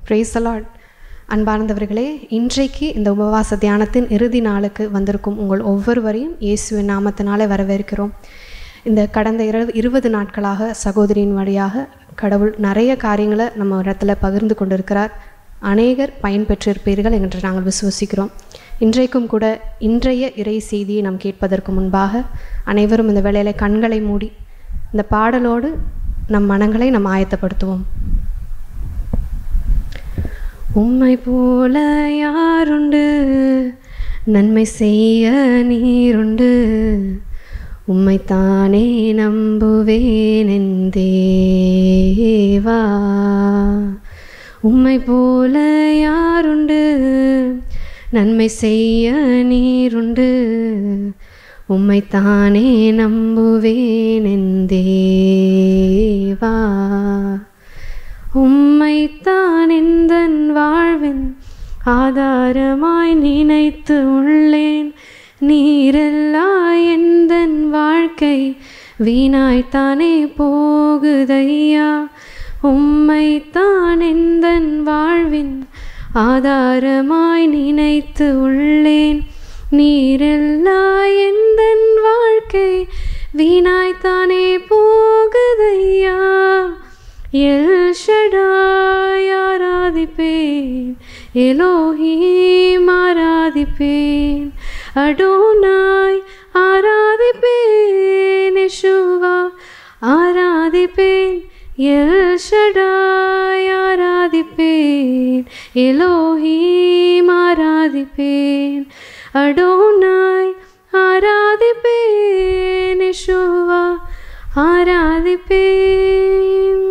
பிரேசலாட் அன்பார்ந்தவர்களே இன்றைக்கு இந்த உபவாச தியானத்தின் இறுதி நாளுக்கு வந்திருக்கும் உங்கள் ஒவ்வொருவரையும் இயேசுவின் நாமத்தினாலே வரவேற்கிறோம் இந்த கடந்த இரு இருபது நாட்களாக சகோதரியின் வழியாக கடவுள் நிறைய காரியங்களை நம்ம இடத்துல பகிர்ந்து கொண்டிருக்கிறார் அநேகர் பயன்பெற்றிருப்பீர்கள் என்று நாங்கள் விசுவசிக்கிறோம் இன்றைக்கும் கூட இன்றைய இறை செய்தியை நாம் கேட்பதற்கு முன்பாக அனைவரும் இந்த வேளையில கண்களை மூடி இந்த பாடலோடு நம் மனங்களை நாம் ஆயத்தப்படுத்துவோம் உம்மை போல யாருண்டு நன்மை செய்ய நீருண்டு உம்மைத்தானே நம்புவேன் என் தேவா உம்மை போல யாருண்டு நன்மை செய்ய நீருண்டு உம்மைத்தானே நம்புவேன் என் தேவா உம்மைத்தான் எந்தன் வாழ்வின் ஆதாரமாய் நினைத்து உள்ளேன் நீரெல்லா எந்தன் வாழ்க்கை வீணாய்த்தானே போகுதையா உம்மைத்தான் எந்தன் வாழ்வின் ஆதாரமாய் நினைத்து உள்ளேன் நீரெல்லா எந்தன் வாழ்க்கை வீணாய்த்தானே போகுதையா எல் ஷடாய் ஆராதிப்பேன் எலோஹீம் ஆராதிப்பேன் அடோனாய் ஆராதிப்பேன் யெஷுவா ஆராதிப்பேன் எல் ஷடாய் ஆராதிப்பேன் எலோஹீம் ஆராதிப்பேன் அடோனாய் ஆராதிப்பேன் யெஷுவா ஆராதிப்பேன்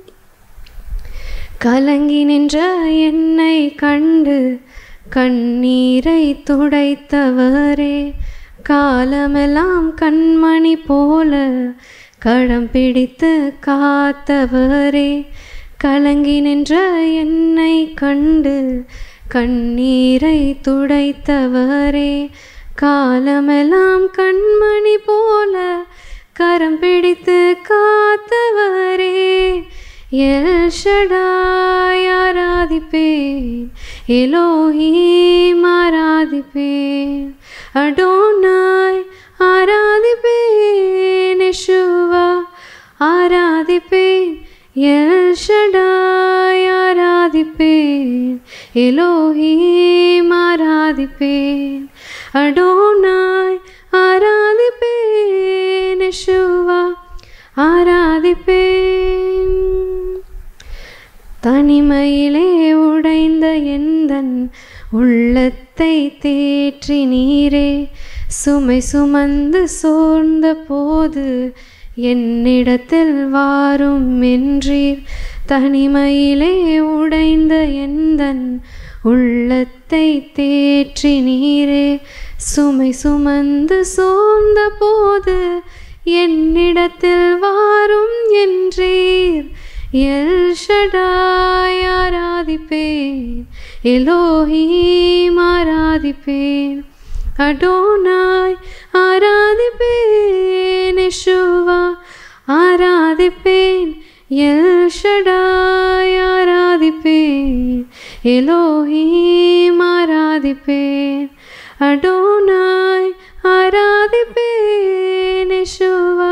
கலங்கி நின்ற என்னை கண்டு கண்ணீரை துடைத்தவரே காலமெல்லாம் கண்மணி போல களம் பிடித்து காத்தவரே கலங்கி நின்ற என்னை கண்டு கண்ணீரை துடைத்தவரே காலமெல்லாம் கண்மணி போல கரம் பிடித்து காத்தவரே எல் ஷடாய் ஆராதிப்பேன் எலோஹீம் ஆராதிப்பேன் அடோனாய் ஆராதிப்பேன் யெஷுவா ஆராதிப்பேன் எல் ஷடாய் ஆராதிப்பேன் எலோஹீம் ஆராதிப்பேன் அடோனாய் ஆராதிப்பேன் யெஷுவா ஆராதிப்பேன் தனிமையிலே உடைந்த எந்தன் உள்ளத்தை தேற்றி நீரே சுமை சுமந்து சோர்ந்த போது என்னிடத்தில் வாரும் என்றீர் தனிமையிலே உடைந்த எந்தன் உள்ளத்தை தேற்றி நீரே சுமை சுமந்து சோர்ந்த போது என்னிடத்தில் வாரும் என்றீர் எல் ஷடாய் ஆராதிப்பேன் எலோஹீம் ஆராதிப்பேன் அடோனாய் ஆராதிப்பேன் யெஷுவா ஆராதிப்பேன் எல் ஷடாய் ஆராதிப்பேன் எலோஹீம் ஆராதிப்பேன் அடோனாய் ஆராதிப்பேன் யெஷுவா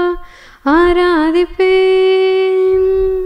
ஆராதிப்பேன்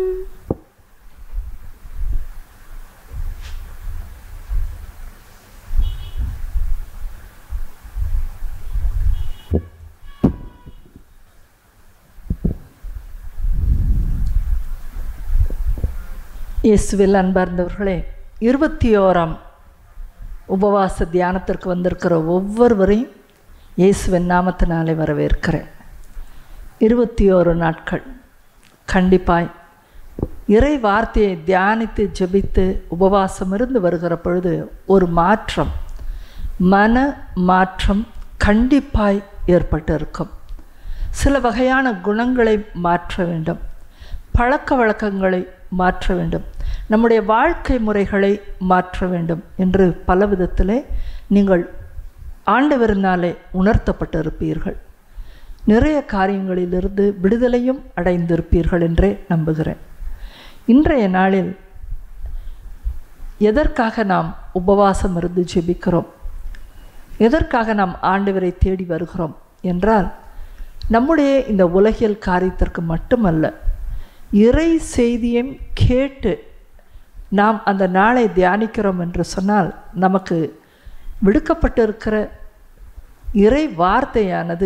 இயேசுவில் அன்பார்ந்தவர்களே இருபத்தி ஓராம் உபவாச தியானத்திற்கு வந்திருக்கிற ஒவ்வொருவரையும் இயேசுவின் நாமத்தினாலே வரவேற்கிறேன் இருபத்தி ஓரு நாட்கள் கண்டிப்பாய் இறை வார்த்தையை தியானித்து ஜெபித்து உபவாசம் இருந்து வருகிற பொழுது ஒரு மாற்றம் மன மாற்றம் கண்டிப்பாய் ஏற்பட்டு இருக்கும் சில வகையான குணங்களை மாற்ற வேண்டும் பழக்க வழக்கங்களை மாற்ற வேண்டும் நம்முடைய வாழ்க்கை முறைகளை மாற்ற வேண்டும் என்று பல விதத்திலே நீங்கள் ஆண்டவரினாலே உணர்த்தப்பட்டிருப்பீர்கள் நிறைய காரியங்களிலிருந்து விடுதலையும் அடைந்திருப்பீர்கள் என்றே நம்புகிறேன் இன்றைய நாளில் எதற்காக நாம் உபவாசம் இருந்து ஜெபிக்கிறோம் எதற்காக நாம் ஆண்டவரை தேடி வருகிறோம் என்றால் நம்முடைய இந்த உலகியல் காரியத்திற்கு மட்டுமல்ல இறை செய்தியும் கேட்டு நாம் அந்த நாளை தியானிக்கிறோம் என்று சொன்னால் நமக்கு விடுக்கப்பட்டிருக்கிற இறை வார்த்தையானது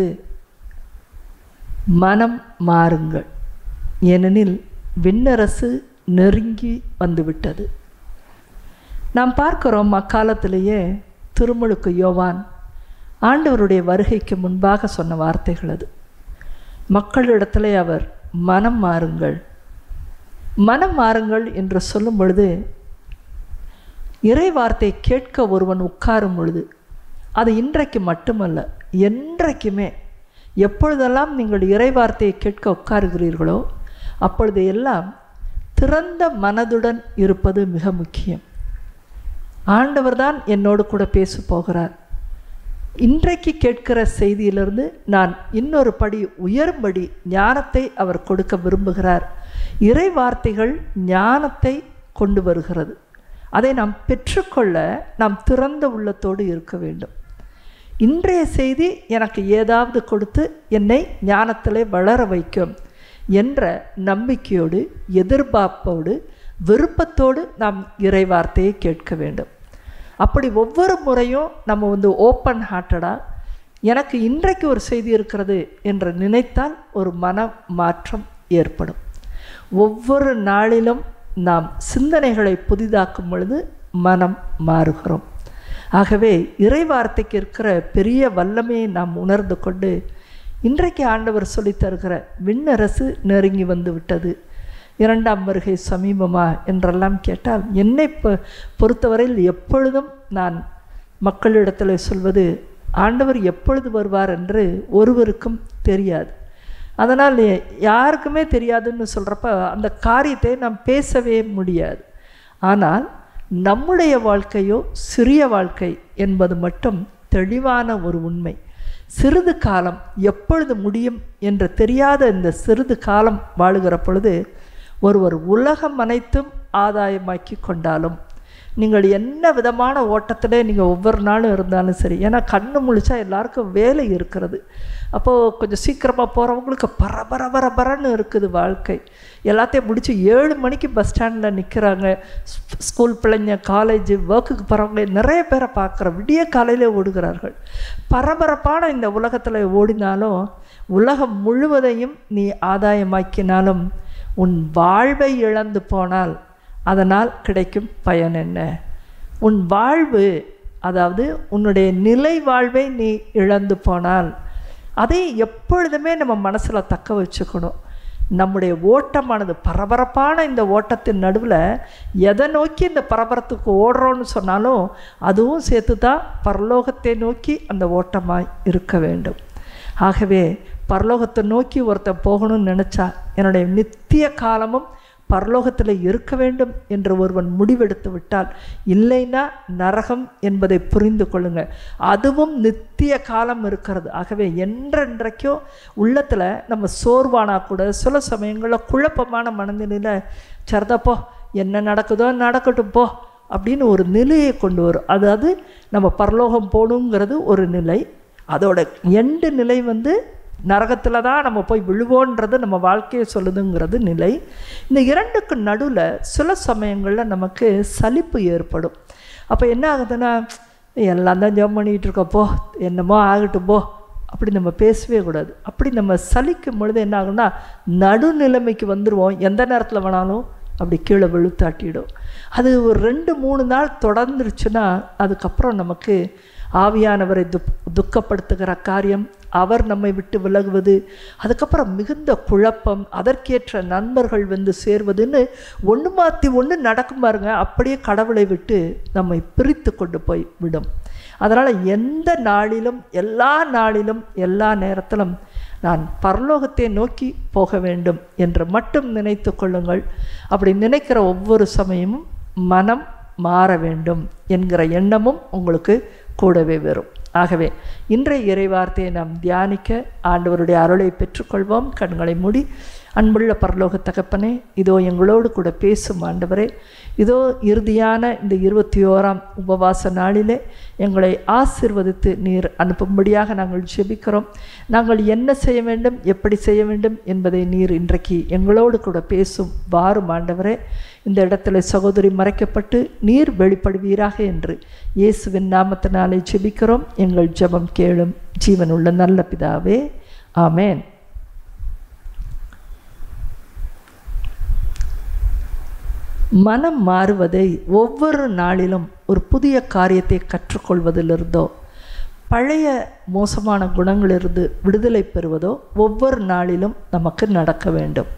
மனம் மாறுங்கள் ஏனெனில் விண்ணரசு நெருங்கி வந்துவிட்டது நாம் பார்க்கிறோம் அக்காலத்திலேயே திருமுழுக்கு யோவான் ஆண்டவருடைய வருகைக்கு முன்பாக சொன்ன வார்த்தைகள் அது மக்களிடத்திலே அவர் மனம் மாறுங்கள் மனம் மாறுங்கள் என்று சொல்லும் பொழுது இறை வார்த்தை கேட்க ஒருவன் உட்காரும் பொழுது அது இன்றைக்கு மட்டுமல்ல என்றைக்குமே எப்பொழுதெல்லாம் நீங்கள் இறை வார்த்தையை கேட்க உட்காருகிறீர்களோ அப்பொழுது எல்லாம் திறந்த மனதுடன் இருப்பது மிக முக்கியம் ஆண்டவர் தான் என்னோடு கூட பேச போகிறார் இன்றைக்கு கேட்கிற செய்தியிலிருந்து நான் இன்னொரு படி உயரும்படி ஞானத்தை அவர் கொடுக்க விரும்புகிறார் இறை வார்த்தைகள் ஞானத்தை கொண்டு வருகிறது அதை நாம் பெற்றுக்கொள்ள நாம் திறந்த உள்ளத்தோடு இருக்க வேண்டும் இன்றைய செய்தி எனக்கு ஏதாவது கொடுத்து என்னை ஞானத்திலே வளர வைக்கும் என்ற நம்பிக்கையோடு எதிர்பார்ப்போடு விருப்பத்தோடு நாம் இறை வார்த்தையை கேட்க வேண்டும் அப்படி ஒவ்வொரு முறையும் நம்ம வந்து ஓப்பன் ஹார்ட்டடாக எனக்கு இன்றைக்கு ஒரு செய்தி இருக்கிறது என்று நினைத்தால் ஒரு மன மாற்றம் ஏற்படும் ஒவ்வொரு நாளிலும் நாம் சிந்தனைகளை புதிதாக்கும் பொழுது மனம் மாறுகிறோம் ஆகவே இறை வார்த்தைக்கு இருக்கிற பெரிய வல்லமையை நாம் உணர்ந்து கொண்டு இன்றைக்கு ஆண்டவர் சொல்லித் தருகிற விண்ணரசு நெருங்கி வந்து விட்டது இரண்டாம் வருகை சமீபமா என்றெல்லாம் கேட்டால் என்னை பொ பொறுத்தவரையில் எப்பொழுதும் நான் மக்களிடத்தில் சொல்வது ஆண்டவர் எப்பொழுது வருவார் என்று ஒருவருக்கும் தெரியாது அதனால் யாருக்குமே தெரியாதுன்னு சொல்கிறப்ப அந்த காரியத்தை நாம் பேசவே முடியாது ஆனால் நம்முடைய வாழ்க்கையோ சிறிய வாழ்க்கை என்பது மட்டும் தெளிவான ஒரு உண்மை சிறிது காலம் எப்பொழுது முடியும் என்று தெரியாத இந்த சிறிது காலம் வாழுகிற பொழுது ஒருவர் உலகம் அனைத்தும் ஆதாயமாக்கி கொண்டாலும் நீங்கள் என்ன விதமான ஓட்டத்திலே நீங்கள் ஒவ்வொரு நாளும் இருந்தாலும் சரி ஏன்னா கண்ணு முழிச்சா எல்லாருக்கும் வேலை இருக்கிறது அப்போது கொஞ்சம் சீக்கிரமாக போகிறவங்களுக்கு பரபர பரபரன்னு இருக்குது வாழ்க்கை எல்லாத்தையும் முடித்து ஏழு மணிக்கு பஸ் ஸ்டாண்டில் நிற்கிறாங்க ஸ்கூல் பிள்ளைங்க காலேஜ் ஒர்க்குக்கு போகிறவங்க நிறைய பேரை பார்க்குற விடிய காலையில் ஓடுகிறார்கள் பரபரப்பான இந்த உலகத்தில் ஓடினாலும் உலகம் முழுவதையும் நீ ஆதாயமாக்கினாலும் உன் வாழ்வை இழந்து போனால் அதனால் கிடைக்கும் பயன் என்ன உன் வாழ்வு அதாவது உன்னுடைய நிலை வாழ்வை நீ இழந்து போனால் அதை எப்பொழுதுமே நம்ம மனசில் தக்க வச்சுக்கணும் நம்முடைய ஓட்டமானது பரபரப்பான இந்த ஓட்டத்தின் நடுவில் எதை நோக்கி இந்த பரபரத்துக்கு ஓடுறோன்னு சொன்னாலும் அதுவும் சேர்த்து தான் பரலோகத்தை நோக்கி அந்த ஓட்டமாக இருக்க வேண்டும் ஆகவே பரலோகத்தை நோக்கி ஒருத்தன் போகணும்னு நினச்சா என்னுடைய நித்திய காலமும் பரலோகத்தில் இருக்க வேண்டும் என்று ஒருவன் முடிவெடுத்து விட்டால் இல்லைன்னா நரகம் என்பதை புரிந்து கொள்ளுங்க அதுவும் நித்திய காலம் இருக்கிறது ஆகவே என்றென்றைக்கும் உள்ளத்தில் நம்ம சோர்வானா கூட சில சமயங்களில் குழப்பமான மனநிலையில் சரிதாப்போ என்ன நடக்குதோ நடக்கட்டும் போ அப்படின்னு ஒரு நிலையை கொண்டு வரும் அதாவது நம்ம பரலோகம் போகணுங்கிறது ஒரு நிலை அதோட எண்டு நிலை வந்து நரகத்தில் தான் நம்ம போய் விழுவோன்றது நம்ம வாழ்க்கையை சொல்லுதுங்கிறது நிலை இந்த இரண்டுக்கு நடுவில் சில சமயங்களில் நமக்கு சலிப்பு ஏற்படும் அப்போ என்ன ஆகுதுன்னா எல்லாம் தான் ஜம் பண்ணிகிட்டு இருக்கோம் போ என்னமோ ஆகட்டும் போ அப்படி நம்ம பேசவே கூடாது அப்படி நம்ம சலிக்கும் பொழுது என்ன ஆகும்னா நடுநிலைமைக்கு வந்துடுவோம் எந்த நேரத்தில் வேணாலும் அப்படி கீழே விழுத்தாட்டிடும் அது ஒரு ரெண்டு மூணு நாள் தொடர்ந்துருச்சுன்னா அதுக்கப்புறம் நமக்கு ஆவியானவரை துக் துக்கப்படுத்துகிற காரியம் அவர் நம்மை விட்டு விலகுவது அதுக்கப்புறம் மிகுந்த குழப்பம் அதற்கேற்ற நண்பர்கள் வந்து சேர்வதுன்னு ஒன்று மாற்றி ஒன்று நடக்கும் பாருங்க அப்படியே கடவுளை விட்டு நம்மை பிரித்து கொண்டு போய் விடும் அதனால் எந்த நாளிலும் எல்லா நாளிலும் எல்லா நேரத்திலும் நான் பரலோகத்தை நோக்கி போக வேண்டும் என்று மட்டும் நினைத்து கொள்ளுங்கள் அப்படி நினைக்கிற ஒவ்வொரு சமயமும் மனம் மாற வேண்டும் என்கிற எண்ணமும் உங்களுக்கு கூடவே வரும் ஆகவே இன்றைய இறைவார்த்தையை நாம் தியானிக்க ஆண்டவருடைய அருளை பெற்றுக்கொள்வோம் கண்களை மூடி அன்புள்ள பரலோக தகப்பனே இதோ எங்களோடு கூட பேசும் ஆண்டவரே இதோ இறுதியான இந்த இருபத்தி ஓராம் உபவாச நாளிலே எங்களை ஆசிர்வதித்து நீர் அனுப்பும்படியாக நாங்கள் ஜெபிக்கிறோம் நாங்கள் என்ன செய்ய வேண்டும் எப்படி செய்ய வேண்டும் என்பதை நீர் இன்றைக்கு எங்களோடு கூட பேசும் வாரும் ஆண்டவரே இந்த இடத்துல சகோதரி மறைக்கப்பட்டு நீர் வெளிப்படுவீராக என்று இயேசுவின் நாமத்தினாலே ஜெபிக்கிறோம் எங்கள் ஜெபம் கேளும் ஜீவனுள்ள நல்ல பிதாவே ஆமேன் மனம் மாறுவதை ஒவ்வொரு நாளிலும் ஒரு புதிய காரியத்தை கற்றுக்கொள்வதிலிருந்தோ பழைய மோசமான குணங்களிலிருந்து விடுதலை பெறுவதோ ஒவ்வொரு நாளிலும் நமக்கு நடக்க வேண்டும்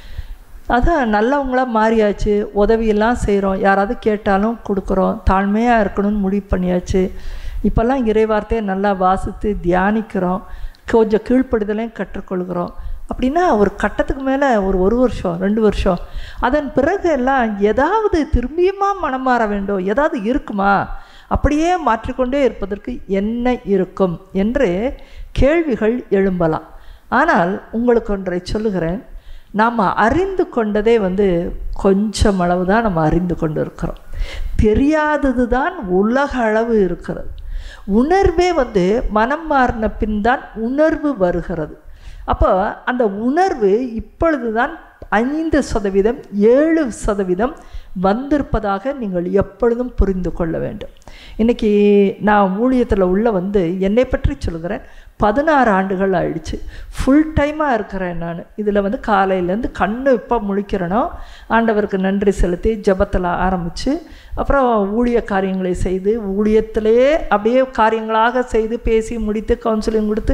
அதான் நல்லவங்களாக மாறியாச்சு உதவியெல்லாம் செய்கிறோம் யாராவது கேட்டாலும் கொடுக்குறோம் தாழ்மையாக இருக்கணும்னு முடிவு பண்ணியாச்சு இப்போல்லாம் இறைவார்த்தையை நல்லா வாசித்து தியானிக்கிறோம் கொஞ்சம் கீழ்ப்படுதலையும் கற்றுக்கொள்கிறோம் அப்படின்னா ஒரு கட்டத்துக்கு மேலே ஒரு ஒரு வருஷம் ரெண்டு வருஷம் அதன் பிறகு எல்லாம் ஏதாவது திரும்பியுமா மனம் மாற வேண்டும் ஏதாவது இருக்குமா அப்படியே மாற்றிக்கொண்டே இருப்பதற்கு என்ன இருக்கும் என்று கேள்விகள் எழும்பலாம் ஆனால் உங்களுக்கு ஒன்றை சொல்லுகிறேன் நாம் அறிந்து கொண்டதே வந்து கொஞ்சம் அளவு தான் நம்ம அறிந்து கொண்டு இருக்கிறோம் தெரியாதது தான் உலக அளவு இருக்கிறது உணர்வே வந்து மனம் மாறின பின் தான் உணர்வு வருகிறது அப்போ அந்த உணர்வு இப்பொழுது தான் ஐந்து சதவீதம் ஏழு சதவீதம் வந்திருப்பதாக நீங்கள் எப்பொழுதும் புரிந்து கொள்ள வேண்டும் இன்றைக்கி நான் ஊழியத்தில் உள்ள வந்து என்னை பற்றி சொல்கிறேன் பதினாறு ஆண்டுகள் ஆயிடுச்சு ஃபுல் டைமாக இருக்கிறேன் நான் இதில் வந்து காலையிலேருந்து கண்ணு இப்போ முழிக்கிறனோ ஆண்டவருக்கு நன்றி செலுத்தி ஜபத்தில் ஆரம்பித்து அப்புறம் ஊழிய காரியங்களை செய்து ஊழியத்திலே அப்படியே காரியங்களாக செய்து பேசி முடித்து கவுன்சிலிங் கொடுத்து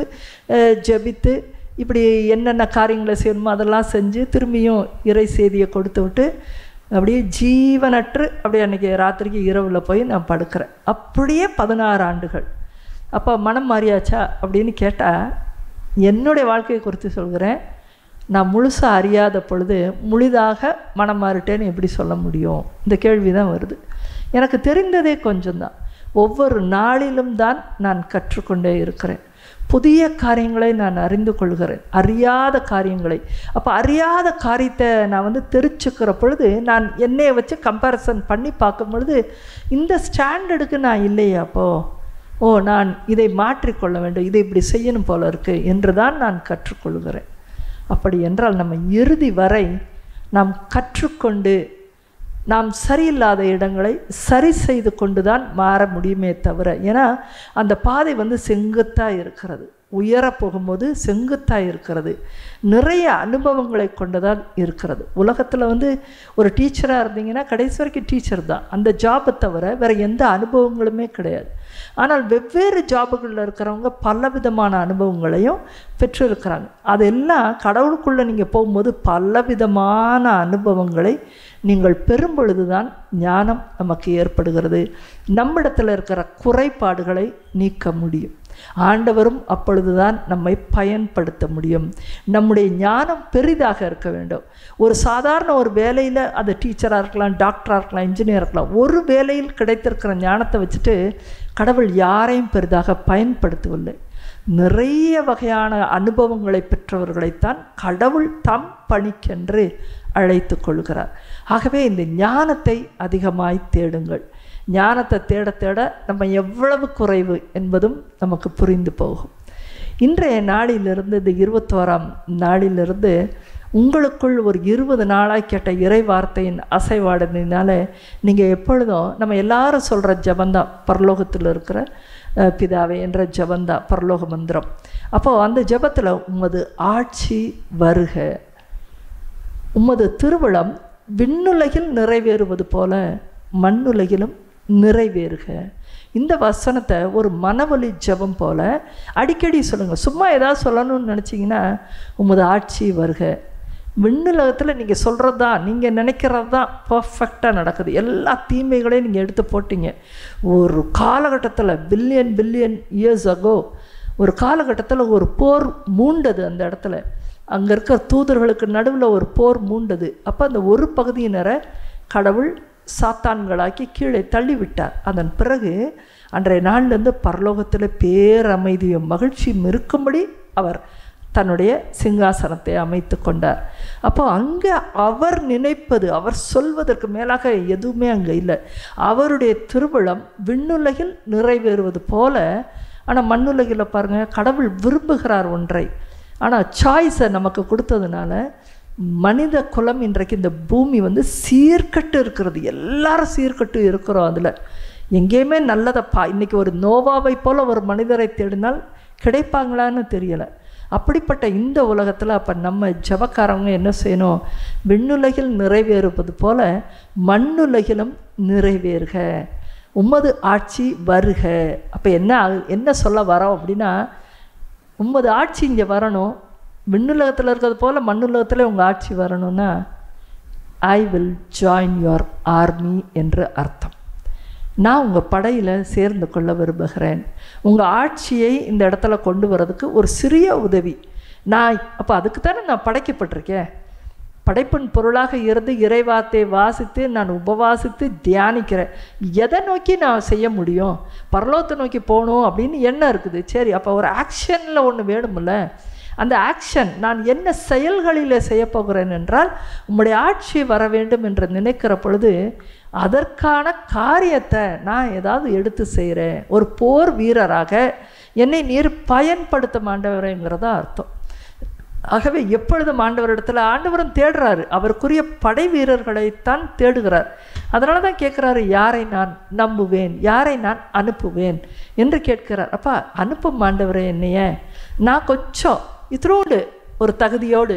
ஜபித்து இப்படி என்னென்ன காரியங்களை செய்யணுமோ அதெல்லாம் செஞ்சு திரும்பியும் இறை செய்தியை கொடுத்து விட்டு அப்படியே ஜீவனற்று அப்படியே அன்றைக்கி ராத்திரிக்கு இரவில் போய் நான் படுக்கிறேன் அப்படியே பதினாறு ஆண்டுகள் அப்போ மனம் மாறியாச்சா அப்படின்னு கேட்டால் என்னுடைய வாழ்க்கையை குறித்து சொல்கிறேன் நான் முழுசாக அறியாத பொழுது முழுதாக மனம் மாறிட்டேன்னு எப்படி சொல்ல முடியும் இந்த கேள்வி தான் வருது எனக்கு தெரிந்ததே கொஞ்சம்தான் ஒவ்வொரு நாளிலும் தான் நான் கற்றுக்கொண்டே இருக்கிறேன் புதிய காரியங்களை நான் அறிந்து கொள்கிறேன் அறியாத காரியங்களை அப்போ அறியாத காரியத்தை நான் வந்து தெரிச்சுக்கிற பொழுது நான் என்னையை வச்சு கம்பேரிசன் பண்ணி பார்க்கும் பொழுது இந்த ஸ்டாண்டர்டுக்கு நான் இல்லையா அப்போது ஓ நான் இதை மாற்றிக்கொள்ள வேண்டும் இதை இப்படி செய்யணும் போல இருக்கு என்று தான் நான் கற்றுக்கொள்கிறேன் அப்படி என்றால் நம்ம இறுதி வரை நாம் கற்றுக்கொண்டு நாம் சரியில்லாத இடங்களை சரி செய்து கொண்டு தான் மாற முடியுமே தவிர ஏன்னா அந்த பாதை வந்து செங்குத்தாக இருக்கிறது உயர போகும்போது செங்குத்தாக இருக்கிறது நிறைய அனுபவங்களை கொண்டதான் இருக்கிறது உலகத்தில் வந்து ஒரு டீச்சராக இருந்தீங்கன்னா கடைசி வரைக்கும் டீச்சர் தான் அந்த ஜாபை தவிர வேறு எந்த அனுபவங்களுமே கிடையாது ஆனால் வெவ்வேறு ஜாபுகளில் இருக்கிறவங்க பல விதமான அனுபவங்களையும் பெற்றிருக்கிறாங்க அதெல்லாம் கடவுளுக்குள்ளே நீங்கள் போகும்போது பல விதமான அனுபவங்களை நீங்கள் பெறும் பொழுது தான் ஞானம் நமக்கு ஏற்படுகிறது நம்மிடத்தில் இருக்கிற குறைபாடுகளை நீக்க முடியும் ஆண்டவரும் அப்பொழுதுதான் நம்மை பயன்படுத்த முடியும் நம்முடைய ஞானம் பெரிதாக இருக்க வேண்டும் ஒரு சாதாரண ஒரு வேலையில் அது டீச்சராக இருக்கலாம் டாக்டராக இருக்கலாம் இன்ஜினியர் இருக்கலாம் ஒரு வேலையில் கிடைத்திருக்கிற ஞானத்தை வச்சுட்டு கடவுள் யாரையும் பெரிதாக பயன்படுத்தவில்லை நிறைய வகையான அனுபவங்களை பெற்றவர்களைத்தான் கடவுள் தம் பணிக்கென்று அழைத்து கொள்கிறார் ஆகவே இந்த ஞானத்தை அதிகமாய் தேடுங்கள் ஞானத்தை தேட தேட நம்ம எவ்வளவு குறைவு என்பதும் நமக்கு புரிந்து போகும் இன்றைய நாளிலிருந்து இந்த இருபத்தோராம் நாளிலிருந்து உங்களுக்குள் ஒரு இருபது நாளாக கேட்ட இறை வார்த்தையின் அசைவாடுறதுனால நீங்கள் எப்பொழுதும் நம்ம எல்லாரும் சொல்கிற ஜபந்தான் பரலோகத்தில் இருக்கிற பிதாவே என்ற ஜபந்தான் பரலோக மந்திரம் அப்போது அந்த ஜபத்தில் உமது ஆட்சி வருக உமது திருவிழம் விண்ணுலகில் நிறைவேறுவது போல மண்ணுலகிலும் நிறைவேறுக இந்த வசனத்தை ஒரு மனவழி ஜபம் போல் அடிக்கடி சொல்லுங்கள் சும்மா ஏதாவது சொல்லணும்னு நினச்சிங்கன்னா உமது ஆட்சி வருக விண்ணுலகத்தில் நீங்கள் சொல்கிறது தான் நீங்கள் நினைக்கிறது தான் பர்ஃபெக்டாக நடக்குது எல்லா தீமைகளையும் நீங்கள் எடுத்து போட்டீங்க ஒரு காலகட்டத்தில் பில்லியன் பில்லியன் இயர்ஸ் அகோ ஒரு காலகட்டத்தில் ஒரு போர் மூண்டது அந்த இடத்துல அங்கே இருக்கிற தூதர்களுக்கு நடுவில் ஒரு போர் மூண்டது அப்போ அந்த ஒரு பகுதியினரை கடவுள் சாத்தான்களாக்கி கீழே தள்ளிவிட்டார் அதன் பிறகு அன்றைய நாள்லேருந்து பரலோகத்தில் பேரமைதியும் மகிழ்ச்சியும் இருக்கும்படி அவர் தன்னுடைய சிங்காசனத்தை அமைத்து கொண்டார் அப்போ அங்கே அவர் நினைப்பது அவர் சொல்வதற்கு மேலாக எதுவுமே அங்கே இல்லை அவருடைய திருவிழம் விண்ணுலகில் நிறைவேறுவது போல ஆனால் மண்ணுலகில் பாருங்கள் கடவுள் விரும்புகிறார் ஒன்றை ஆனால் சாய்ஸை நமக்கு கொடுத்ததுனால மனித குலம் இன்றைக்கு இந்த பூமி வந்து சீர்கட்டு இருக்கிறது எல்லாரும் சீர்கட்டு இருக்கிறோம் அதில் எங்கேயுமே நல்லதப்பா இன்றைக்கி ஒரு நோவாவை போல் ஒரு மனிதரை தேடினால் கிடைப்பாங்களான்னு தெரியலை அப்படிப்பட்ட இந்த உலகத்தில் அப்போ நம்ம ஜபக்காரவங்க என்ன செய்யணும் விண்ணுலகில் நிறைவேறுவது போல மண்ணுலகிலும் நிறைவேறுக உமது ஆட்சி வருக அப்போ என்ன ஆகு- என்ன சொல்ல வரோம் அப்படின்னா உமது ஆட்சி இங்கே வரணும் விண்ணுலகத்தில் இருக்கிறது போல் மண்ணுலகத்தில் உங்கள் ஆட்சி வரணும்னா I will join your army என்று அர்த்தம் நான் உங்கள் படையில் சேர்ந்து கொள்ள விரும்புகிறேன் உங்கள் ஆட்சியை இந்த இடத்துல கொண்டு வரதுக்கு ஒரு சிறிய உதவி நான் அப்போ அதுக்கு தானே நான் படைக்கப்பட்டிருக்கேன் படைப்பின் பொருளாக இருந்து இறைவாத்தை வாசித்து நான் உபவாசித்து தியானிக்கிறேன் எதை நோக்கி நான் செய்ய முடியும் பரலோகத்தை நோக்கி போகணும் அப்படின்னு எண்ணம் இருக்குது சரி அப்போ ஒரு ஆக்ஷனில் ஒன்று வேணுமில்ல அந்த ஆக்ஷன் நான் என்ன செயல்களில் செய்ய போகிறேன் என்றால் உம்முடைய ஆட்சி வர வேண்டும் என்று நினைக்கிற பொழுது அதற்கான காரியத்தை நான் ஏதாவது எடுத்து செய்கிறேன் ஒரு போர் வீரராக என்னை நீர் பயன்படுத்த மாண்டவரேங்கிறதா அர்த்தம் ஆகவே எப்பொழுதும் ஆண்டவரிடத்துல ஆண்டவரும் தேடுறாரு அவருக்குரிய படை வீரர்களைத்தான் தேடுகிறார் அதனால தான் கேட்குறாரு யாரை நான் நம்புவேன் யாரை நான் அனுப்புவேன் என்று கேட்கிறார் அப்பா அனுப்பும் ஆண்டவரே என்னைய நான் கொஞ்சம் இத்தினோடு ஒரு தகுதியோடு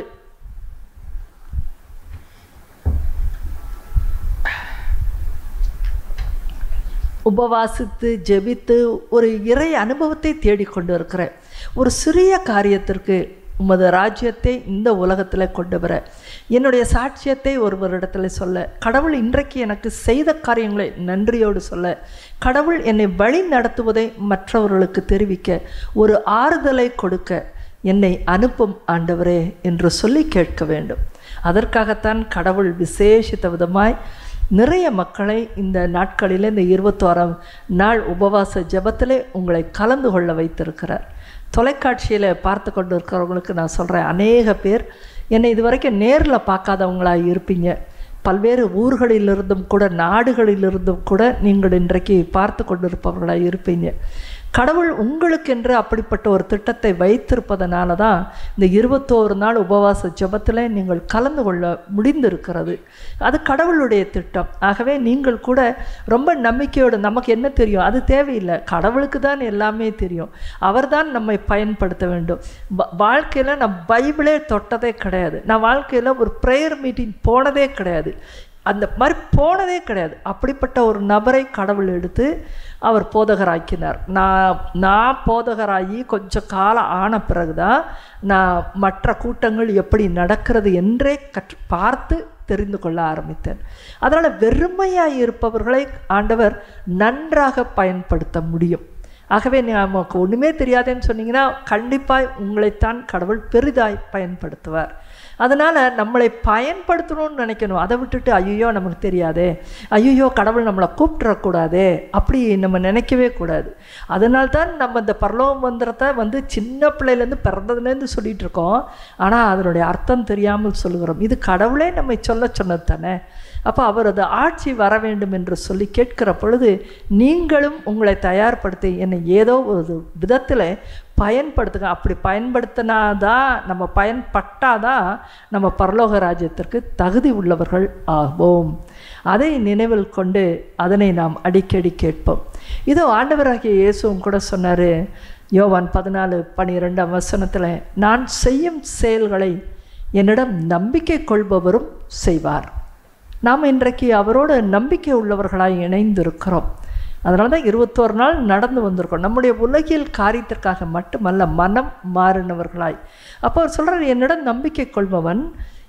உபவாசித்து ஜெபித்து ஒரு இறை அனுபவத்தை தேடிக்கொண்டு இருக்கிறேன் ஒரு சிறிய காரியத்திற்கு உமது ராஜ்யத்தை இந்த உலகத்தில் கொண்டு வர என்னுடைய சாட்சியத்தை ஒருவரிடத்தில் சொல்ல கடவுள் இன்றைக்கு எனக்கு செய்த காரியங்களை நன்றியோடு சொல்ல கடவுள் என்னை வழி நடத்துவதை மற்றவர்களுக்கு தெரிவிக்க ஒரு ஆறுதலை கொடுக்க என்னை அனுப்பும் ஆண்டவரே என்று சொல்லி கேட்க வேண்டும் அதற்காகத்தான் கடவுள் விசேஷித்த விதமாய் நிறைய மக்களை இந்த நாட்களில் இந்த இருபத்தோராம் நாள் உபவாச ஜெபத்திலே உங்களை கலந்து கொள்ள வைத்திருக்கிறார் தொலைக்காட்சியில் பார்த்து கொண்டு இருக்கிறவங்களுக்கு நான் சொல்கிறேன் அநேக பேர் என்னை இதுவரைக்கும் நேரில் பார்க்காதவங்களாக இருப்பீங்க பல்வேறு ஊர்களிலிருந்தும் கூட நாடுகளிலிருந்தும் கூட நீங்கள் இன்றைக்கு பார்த்து கொண்டிருப்பவர்களாக இருப்பீங்க கடவுள் உங்களுக்கென்று அப்படிப்பட்ட ஒரு திட்டத்தை வைத்திருப்பதனால தான் இந்த இருபத்தோரு நாள் உபவாச ஜெபத்தில் நீங்கள் கலந்து கொள்ள முடிந்திருக்கிறது அது கடவுளுடைய திட்டம் ஆகவே நீங்கள் கூட ரொம்ப நம்பிக்கையோடு நமக்கு என்ன தெரியும் அது தேவையில்லை கடவுளுக்கு தான் எல்லாமே தெரியும் அவர்தான் நம்மை பயன்படுத்த வேண்டும் வ- வாழ்க்கையில் நான் பைபிளே தொட்டதே கிடையாது நான் வாழ்க்கையில் ஒரு ப்ரேயர் மீட்டிங் போனதே கிடையாது அந்த மாதிரி போனதே கிடையாது அப்படிப்பட்ட ஒரு நபரை கடவுள் எடுத்து அவர் போதகராக்கினார் நான் நான் போதகராகி கொஞ்சம் காலம் ஆன பிறகுதான் நான் மற்ற கூட்டங்கள் எப்படி நடக்கிறது என்றே கற்று பார்த்து தெரிந்து கொள்ள ஆரம்பித்தேன் அதனால் வெறுமையாக இருப்பவர்களை ஆண்டவர் நன்றாக பயன்படுத்த முடியும் ஆகவே நமக்கு ஒன்றுமே தெரியாதுன்னு சொன்னீங்கன்னா கண்டிப்பாக உங்களைத்தான் கடவுள் பெரிதாய் பயன்படுத்துவார் அதனால் நம்மளை பயன்படுத்தணும்னு நினைக்கணும் அதை விட்டுட்டு ஐயோ நமக்கு தெரியாதே ஐயோ கடவுள் நம்மளை கூப்பிட்றக்கூடாதே அப்படி நம்ம நினைக்கவே கூடாது அதனால தான் நம்ம இந்த பரலோக மந்திரத்தை வந்து சின்ன பிள்ளையிலேருந்து பிறந்ததுலேருந்து சொல்லிட்டு இருக்கோம் ஆனால் அதனுடைய அர்த்தம் தெரியாமல் சொல்லுகிறோம் இது கடவுளே நம்மை சொல்ல சொன்னது தானே அப்போ அவர் அது ஆட்சி வர வேண்டும் என்று சொல்லி கேட்கிற பொழுது நீங்களும் உங்களை தயார்படுத்தி என்னை ஏதோ ஒரு விதத்தில் பயன்படுத்துங்க அப்படி பயன்படுத்தினாதான் நம்ம பயன்பட்டாதான் நம்ம பரலோக ராஜ்யத்திற்கு தகுதி உள்ளவர்கள் ஆவோம் அதை நினைவில் கொண்டு அதனை நாம் அடிக்கடி கேட்போம் இதோ ஆண்டவராகிய இயேசுவும் கூட சொன்னார் யோவான் பதினாலு பனிரெண்டாம் வசனத்தில் நான் செய்யும் செயல்களை என்னிடம் நம்பிக்கை கொள்பவரும் செய்வார் நாம் இன்றைக்கு அவரோடு நம்பிக்கை உள்ளவர்களாய் இணைந்திருக்கிறோம் அதனால தான் இருபத்தோரு நாள் நடந்து வந்திருக்கோம் நம்முடைய உலகியல் காரியத்திற்காக மட்டுமல்ல மனம் மாறினவர்களாய் அப்போ அவர் சொல்கிறார் என்னிடம் நம்பிக்கை கொள்பவன்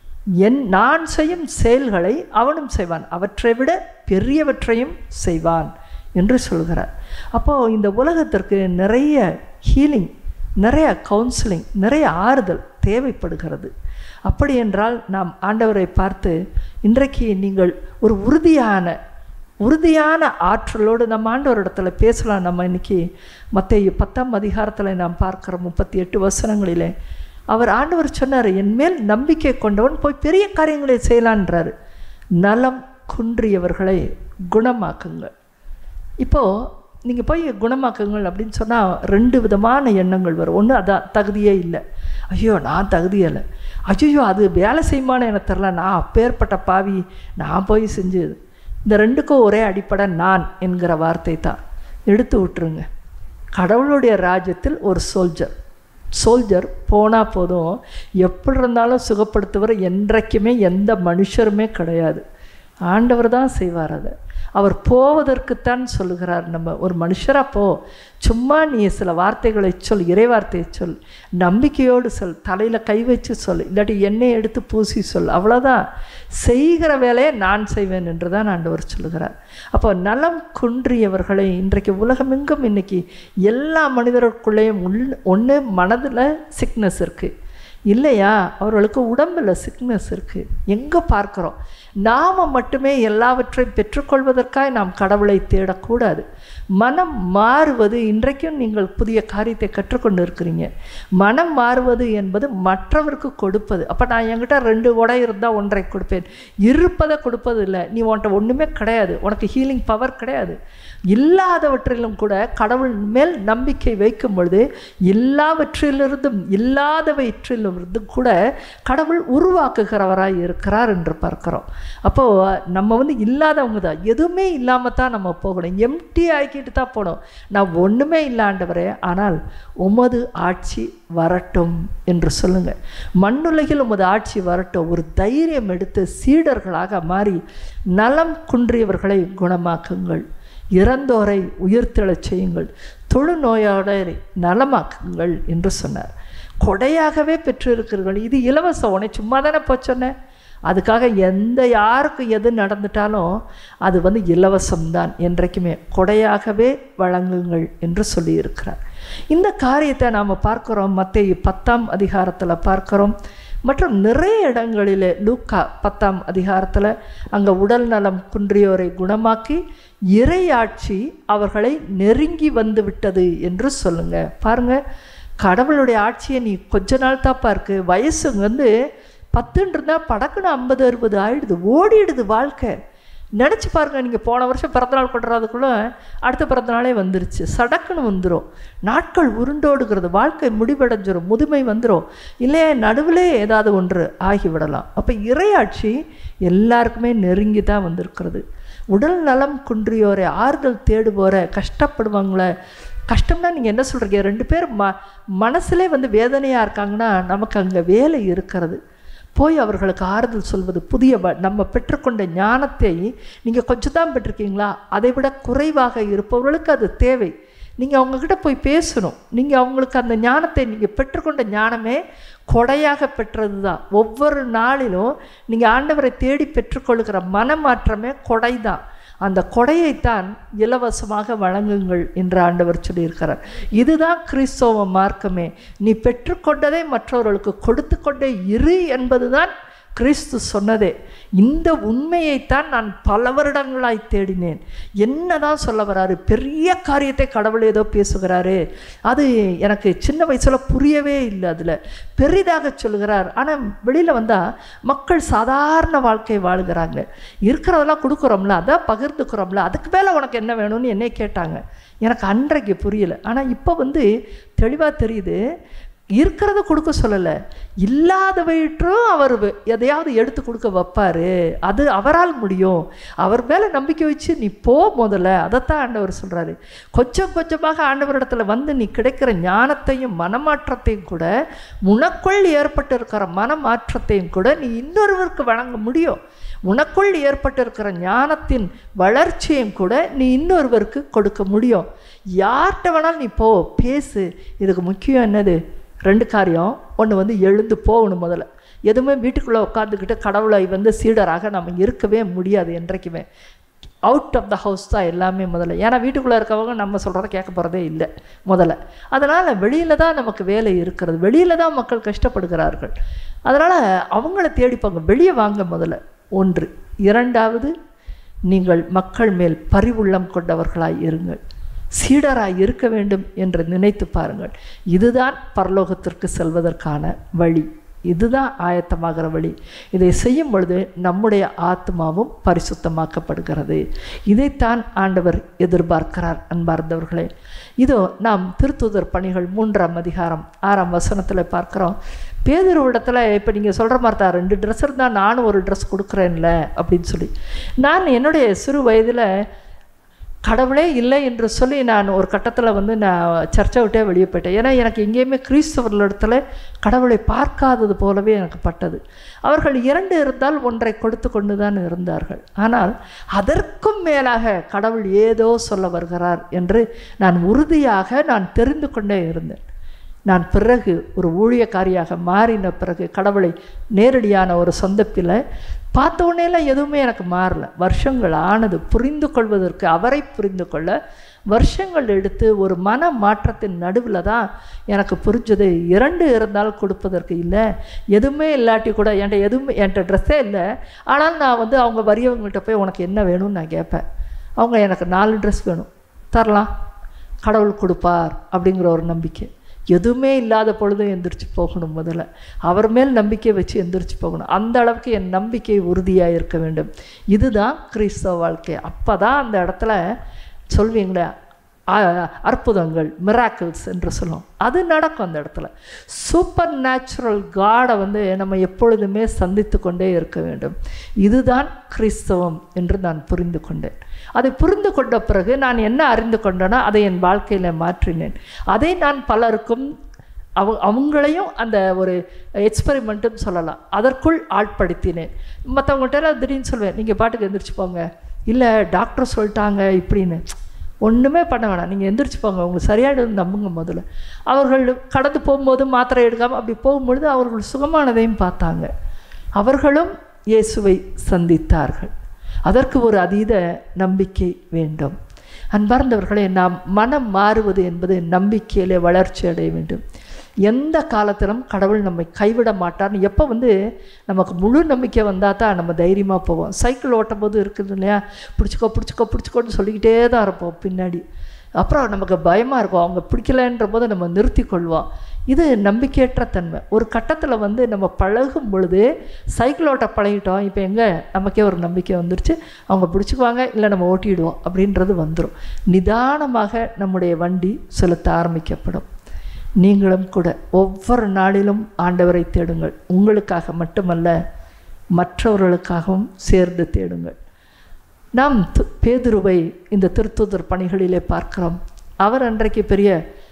என் நான் செய்யும் செயல்களை அவனும் செய்வான் அவற்றை விட பெரியவற்றையும் செய்வான் என்று சொல்கிறார் அப்போது இந்த உலகத்திற்கு நிறைய ஹீலிங் நிறைய கவுன்சிலிங் நிறைய ஆறுதல் தேவைப்படுகிறது அப்படி என்றால் நாம் ஆண்டவரை பார்த்து இன்றைக்கு நீங்கள் ஒரு உறுதியான உறுதியான ஆற்றலோடு நம்ம ஆண்டவரிடத்துல பேசலாம் நம்ம இன்னைக்கு மற்ற பத்தாம் அதிகாரத்தில் நாம் பார்க்குற முப்பத்தி எட்டு வசனங்களிலே அவர் ஆண்டவர் சொன்னார் என் மேல் நம்பிக்கை கொண்டவன் போய் பெரிய காரியங்களை செய்யலான்றாரு நலம் குன்றியவர்களை குணமாக்குங்கள் இப்போது நீங்கள் போய் குணமாக்குங்கள் அப்படின்னு சொன்னால் ரெண்டு விதமான எண்ணங்கள் வரும் ஒன்று அதான் தகுதியே இல்லை ஐயோ நான் தகுதியலை ஐயோ அது வேலை செய்யுமான்னு எனக்கு தெரில நான் அப்பேற்பட்ட பாவி நான் போய் செஞ்சது இந்த ரெண்டுக்கும் ஒரே அடிப்படை நான் என்கிற வார்த்தை தான் எடுத்து விட்டுருங்க கடவுளுடைய ராஜ்யத்தில் ஒரு சோல்ஜர் சோல்ஜர் போனால் போதும் எப்படி இருந்தாலும் சுகப்படுத்துவர் என்றைக்குமே எந்த மனுஷருமே கிடையாது ஆண்டவர் தான் செய்வார் அதை அவர் போவதற்குத்தான் சொல்லுகிறார் நம்ம ஒரு மனுஷராக போ சும்மா நீ சில வார்த்தைகளை சொல் இறை வார்த்தையை சொல் நம்பிக்கையோடு சொல் தலையில் கை வச்சு சொல் இல்லாட்டி எண்ணெய் எடுத்து பூசி சொல் அவ்வளோதான் செய்கிற வேலையை நான் செய்வேன் என்று தான் ஆண்டவர் சொல்லுகிறார் அப்போ நலம் குன்றியவர்களை இன்றைக்கு உலகமெங்கும் இன்னைக்கு எல்லா மனிதர்களுக்குள்ளேயும் உள் ஒன்று மனதில் சிக்னஸ் இருக்குது இல்லையா அவர்களுக்கு உடம்பில் சிக்னஸ் இருக்குது எங்கே பார்க்குறோம் நாம் மட்டுமே எல்லாவற்றையும் பெற்றுக்கொள்வதற்காக நாம் கடவுளை தேடக்கூடாது மனம் மாறுவது இன்றைக்கும் நீங்கள் புதிய காரியத்தை கற்றுக்கொண்டு இருக்கிறீங்க மனம் மாறுவது என்பது மற்றவருக்கு கொடுப்பது அப்போ நான் என்கிட்ட ரெண்டு உடை இருந்தால் ஒன்றை கொடுப்பேன் இருப்பதை கொடுப்பது இல்லை நீ உன்ட்ட ஒன்றுமே கிடையாது உனக்கு ஹீலிங் பவர் கிடையாது இல்லாதவற்றிலும் கூட கடவுள் மேல் நம்பிக்கை வைக்கும் பொழுது எல்லாவற்றிலிருந்தும் இல்லாதவற்றிலிருந்து கூட கடவுள் உருவாக்குகிறவராய் இருக்கிறார் என்று பார்க்கிறோம் அப்போது நம்ம வந்து இல்லாதவங்க தான் எதுவுமே இல்லாமல் தான் நம்ம போகணும் எம்டி ஆக்கிட்டு தான் போகணும் நான் ஒன்றுமே இல்லாண்டவரே ஆனால் உமது ஆட்சி வரட்டும் என்று சொல்லுங்கள் மண்ணுலகில் உமது ஆட்சி வரட்டும் ஒரு தைரியம் எடுத்து சீடர்களாக மாறி நலம் குன்றியவர்களை குணமாக்குங்கள் இறந்தோரை உயிர்த்தெழச் செய்யுங்கள் தொழுநோயாளரை நலமாக்குங்கள் என்று சொன்னார் கொடையாகவே பெற்றிருக்கிறீர்கள் இது இலவசம் உன்னை சும்மா தானே போச்சொன்னேன் அதுக்காக எந்த யாருக்கு எது நடந்துட்டாலும் அது வந்து இலவசம்தான் என்றைக்குமே கொடையாகவே வழங்குங்கள் என்று சொல்லியிருக்கிறார் இந்த காரியத்தை நாம் பார்க்குறோம் மத்திய பத்தாம் அதிகாரத்தில் பார்க்குறோம் மற்றும் நிறைய இடங்களிலே லூக்கா பத்தாம் அதிகாரத்தில் அங்கே உடல் நலம் குன்றியோரை குணமாக்கி இறையாட்சி அவர்களை நெருங்கி வந்து விட்டது என்று சொல்லுங்க பாருங்க கடவுளுடைய ஆட்சியை நீ கொஞ்ச நாள் தாப்பா இருக்கு வயசு வந்து பத்துன்னு இருந்தால் படக்குன்னு ஐம்பது அறுபது ஆயிடுது ஓடிடுது வாழ்க்கை நினச்சி பாருங்கள் நீங்கள் போன வருஷம் பிறந்தநாள் கொண்டாடுறதுக்குள்ளே அடுத்த பிறந்தநாளே வந்துருச்சு சடக்குன்னு வந்துடும் நாட்கள் உருண்டோடுகிறது வாழ்க்கை முடிவடைஞ்சிரும் முதுமை வந்துடும் இல்லையே நடுவிலே ஏதாவது ஒன்று ஆகிவிடலாம் அப்போ இறையாட்சி எல்லாருக்குமே நெருங்கி தான் வந்திருக்கிறது உடல் நலம் குன்றியோரை ஆறுதல் தேடுவோரை கஷ்டப்படுவாங்களே கஷ்டம்னா நீங்கள் என்ன சொல்கிறீங்க ரெண்டு பேர் ம மனசுலே வந்து வேதனையாக இருக்காங்கன்னா நமக்கு அங்கே வேலை இருக்கிறது போய் அவர்களுக்கு ஆறுதல் சொல்வது புதிய வ நம்ம பெற்றுக்கொண்ட ஞானத்தை நீங்கள் கொஞ்சம் தான் பெற்றிருக்கீங்களா அதை விட குறைவாக இருப்பவர்களுக்கு அது தேவை நீங்கள் அவங்கக்கிட்ட போய் பேசணும் நீங்கள் அவங்களுக்கு அந்த ஞானத்தை நீங்கள் பெற்றுக்கொண்ட ஞானமே கொடையாக பெற்றது தான் ஒவ்வொரு நாளிலும் நீங்கள் ஆண்டவரை தேடி பெற்றுக்கொள்கிற மனமாற்றமே கொடை தான் அந்த கொடையைத்தான் இலவசமாக வழங்குங்கள் என்று ஆண்டவர் சொல்லியிருக்கிறார் இதுதான் கிறிஸ்தவ மார்க்கமே நீ பெற்றுக்கொண்டதை மற்றவர்களுக்கு கொடுத்து கொண்டே இரு என்பதுதான் கிறிஸ்து சொன்னதே இந்த உண்மையைத்தான் நான் பல வருடங்களாய் தேடினேன் என்னதான் சொல்ல வராரு பெரிய காரியத்தை கடவுள் ஏதோ பேசுகிறாரு அது எனக்கு சின்ன வயசில் புரியவே இல்லை அதில் பெரிதாக சொல்கிறார் ஆனால் வெளியில் வந்தால் மக்கள் சாதாரண வாழ்க்கை வாழ்கிறாங்க இருக்கிறதெல்லாம் கொடுக்குறோம்ல அதான் பகிர்ந்துக்கிறோம்ல அதுக்கு மேலே உனக்கு என்ன வேணும்னு என்னை கேட்டாங்க எனக்கு அன்றைக்கு புரியல ஆனால் இப்போ வந்து தெளிவாக தெரியுது இருக்கிறத கொடுக்க சொல்லலை இல்லாதவற்றும் அவர் எதையாவது எடுத்து கொடுக்க வைப்பார் அது அவரால் முடியும் அவர் மேலே நம்பிக்கை வச்சு நீ போ முதல்ல அதைத்தான் ஆண்டவர் சொல்கிறாரு கொஞ்சம் கொஞ்சமாக ஆண்டவரிடத்துல வந்து நீ கிடைக்கிற ஞானத்தையும் மனமாற்றத்தையும் கூட உனக்குள் ஏற்பட்டு இருக்கிற மனமாற்றத்தையும் கூட நீ இன்னொருவருக்கு வழங்க முடியும் உனக்குள் ஏற்பட்டிருக்கிற ஞானத்தின் வளர்ச்சியும் கூட நீ இன்னொருவருக்கு கொடுக்க முடியும் யார்கிட்ட வேணாலும் நீ போ பேசு இதுக்கு முக்கியம் என்னது ரெண்டு காரியம் ஒன்று வந்து எழுந்து போகணும் முதல்ல எதுவுமே வீட்டுக்குள்ளே உட்காந்துக்கிட்டு கடவுளை வந்து சீடராக நம்ம இருக்கவே முடியாது என்றைக்குமே அவுட் ஆஃப் த ஹவுஸ் தான் எல்லாமே முதல்ல ஏன்னா வீட்டுக்குள்ளே இருக்கவங்க நம்ம சொல்கிறத கேட்க போகிறதே இல்லை முதல்ல அதனால் வெளியில் தான் நமக்கு வேலை இருக்கிறது வெளியில் தான் மக்கள் கஷ்டப்படுகிறார்கள் அதனால் அவங்கள தேடிப்பாங்க வெளியே வாங்க முதல்ல ஒன்று இரண்டாவது நீங்கள் மக்கள் மேல் பரிவுள்ளம் கொண்டவர்களாய் இருங்கள் சீடராய் இருக்க வேண்டும் என்று நினைத்து பாருங்கள் இதுதான் பரலோகத்திற்கு செல்வதற்கான வழி இதுதான் ஆயத்தமாகிற வழி இதை செய்யும் பொழுது நம்முடைய ஆத்மாவும் பரிசுத்தமாக்கப்படுகிறது இதைத்தான் ஆண்டவர் எதிர்பார்க்கிறார் அன்பார்ந்தவர்களே இதோ நாம் திருத்துதர் பணிகள் மூன்றாம் அதிகாரம் ஆறாம் வசனத்தில் பார்க்குறோம் பேதருவிடத்தில் இப்போ நீங்கள் சொல்கிற மாதிரி தான் ரெண்டு ட்ரெஸ் இருந்தால் நானும் ஒரு ட்ரெஸ் கொடுக்குறேன்ல அப்படின்னு சொல்லி நான் என்னுடைய சிறு வயதில் கடவுளே இல்லை என்று சொல்லி நான் ஒரு கட்டத்தில் வந்து நான் சர்ச்சை விட்டே வெளியே போயிட்டேன் ஏன்னா எனக்கு எங்கேயுமே கிறிஸ்தவர்களிடத்துல கடவுளை பார்க்காதது போலவே எனக்கு பட்டது அவர்கள் இரண்டு இருந்தால் ஒன்றை கொடுத்து கொண்டு தான் இருந்தார்கள் ஆனால் அதற்கும் மேலாக கடவுள் ஏதோ சொல்ல வருகிறார் என்று நான் உறுதியாக நான் தெரிந்து கொண்டே இருந்தேன் நான் பிறகு ஒரு ஊழியக்காரியாக மாறின பிறகு கடவுளை நேரடியான ஒரு சொந்தப்பில் பார்த்த உடனேலாம் எதுவுமே எனக்கு மாறல வருஷங்கள் ஆனது புரிந்து கொள்வதற்கு அவரை புரிந்து கொள்ள வருஷங்கள் எடுத்து ஒரு மன மாற்றத்தின் நடுவில் தான் எனக்கு புரிஞ்சது இரண்டு இருந்தால் கொடுப்பதற்கு இல்லை எதுவுமே இல்லாட்டி கூட என்கிட்ட எதுவுமே என்கிட்ட ட்ரெஸ்ஸே இல்லை ஆனால் நான் வந்து அவங்க வரியவங்கள்ட்ட போய் உனக்கு என்ன வேணும்னு நான் கேட்பேன் அவங்க எனக்கு நாலு ட்ரெஸ் வேணும் தரலாம் கடவுள் கொடுப்பார் அப்படிங்கிற ஒரு நம்பிக்கை எதுவுமே இல்லாத பொழுதும் எந்திரிச்சு போகணும் முதல்ல அவர் மேல் நம்பிக்கை வச்சு எந்திரிச்சு போகணும் அந்த அளவுக்கு என் நம்பிக்கை உறுதியாக இருக்க வேண்டும் இதுதான் கிறிஸ்தவ வாழ்க்கை அப்போ தான் அந்த இடத்துல சொல்வீங்களே அ- அற்புதங்கள் மிராக்கிள்ஸ் என்று சொல்லுவோம் அது நடக்கும் அந்த இடத்துல சூப்பர் நேச்சுரல் காடை வந்து நம்ம எப்பொழுதுமே சந்தித்து கொண்டே இருக்க வேண்டும் இதுதான் கிறிஸ்தவம் என்று நான் புரிந்து கொண்டேன் அதை புரிந்து கொண்ட பிறகு நான் என்ன அறிந்து கொண்டேனோ அதை என் வாழ்க்கையில் மாற்றினேன் அதை நான் பலருக்கும் அவ அவங்களையும் அந்த ஒரு எக்ஸ்பெரிமெண்ட்டுன்னு சொல்லலாம் அதற்குள் ஆட்படுத்தினேன் மற்றவங்கள்ட்ட திடீர்னு சொல்வேன் நீங்கள் பாட்டுக்கு எந்திரிச்சு போங்க இல்லை டாக்டர் சொல்லிட்டாங்க இப்படின்னு ஒன்றுமே பண்ண வேணாம் நீங்கள் எந்திரிச்சு போங்க உங்களுக்கு சரியாயிடும் நம்புங்க முதல்ல அவர்கள் கடந்து போகும்போது மாத்திரை எடுக்காமல் அப்படி போகும்பொழுது அவர்கள் சுகமானதையும் பார்த்தாங்க அவர்களும் இயேசுவை சந்தித்தார்கள் அதற்கு ஒரு அதீத நம்பிக்கை வேண்டும் அன்பார்ந்தவர்களே நாம் மனம் மாறுவது என்பது நம்பிக்கையிலே வளர்ச்சி அடைய வேண்டும் எந்த காலத்திலும் கடவுள் நம்மை கைவிட மாட்டார்னு எப்போ வந்து நமக்கு முழு நம்பிக்கை வந்தால் தான் நம்ம தைரியமாக போவோம் சைக்கிள் ஓட்டும் போது இருக்குது இல்லையா பிடிச்சிக்கோ பிடிச்சிக்கோ பிடிச்சிக்கோன்னு சொல்லிக்கிட்டே தான் இருப்போம் பின்னாடி அப்புறம் நமக்கு பயமாக இருக்கும் அவங்க பிடிக்கலன்ற போது நம்ம நிறுத்தி கொள்வோம் இது நம்பிக்கையற்ற தன்மை ஒரு கட்டத்தில் வந்து நம்ம பழகும் பொழுது சைக்கிள் ஓட்ட பழகிட்டோம் இப்போ எங்கே நமக்கே ஒரு நம்பிக்கை வந்துருச்சு அவங்க பிடிச்சிக்குவாங்க இல்லை நம்ம ஓட்டிடுவோம் அப்படின்றது வந்துடும் நிதானமாக நம்முடைய வண்டி செலுத்த ஆரம்பிக்கப்படும் நீங்களும் கூட ஒவ்வொரு நாளிலும் ஆண்டவரை தேடுங்கள் உங்களுக்காக மட்டுமல்ல மற்றவர்களுக்காகவும் சேர்ந்து தேடுங்கள் நாம் து- பேதுருவை இந்த திருத்தூதர் பணிகளிலே பார்க்கிறோம் அவர் அன்றைக்கு பெரிய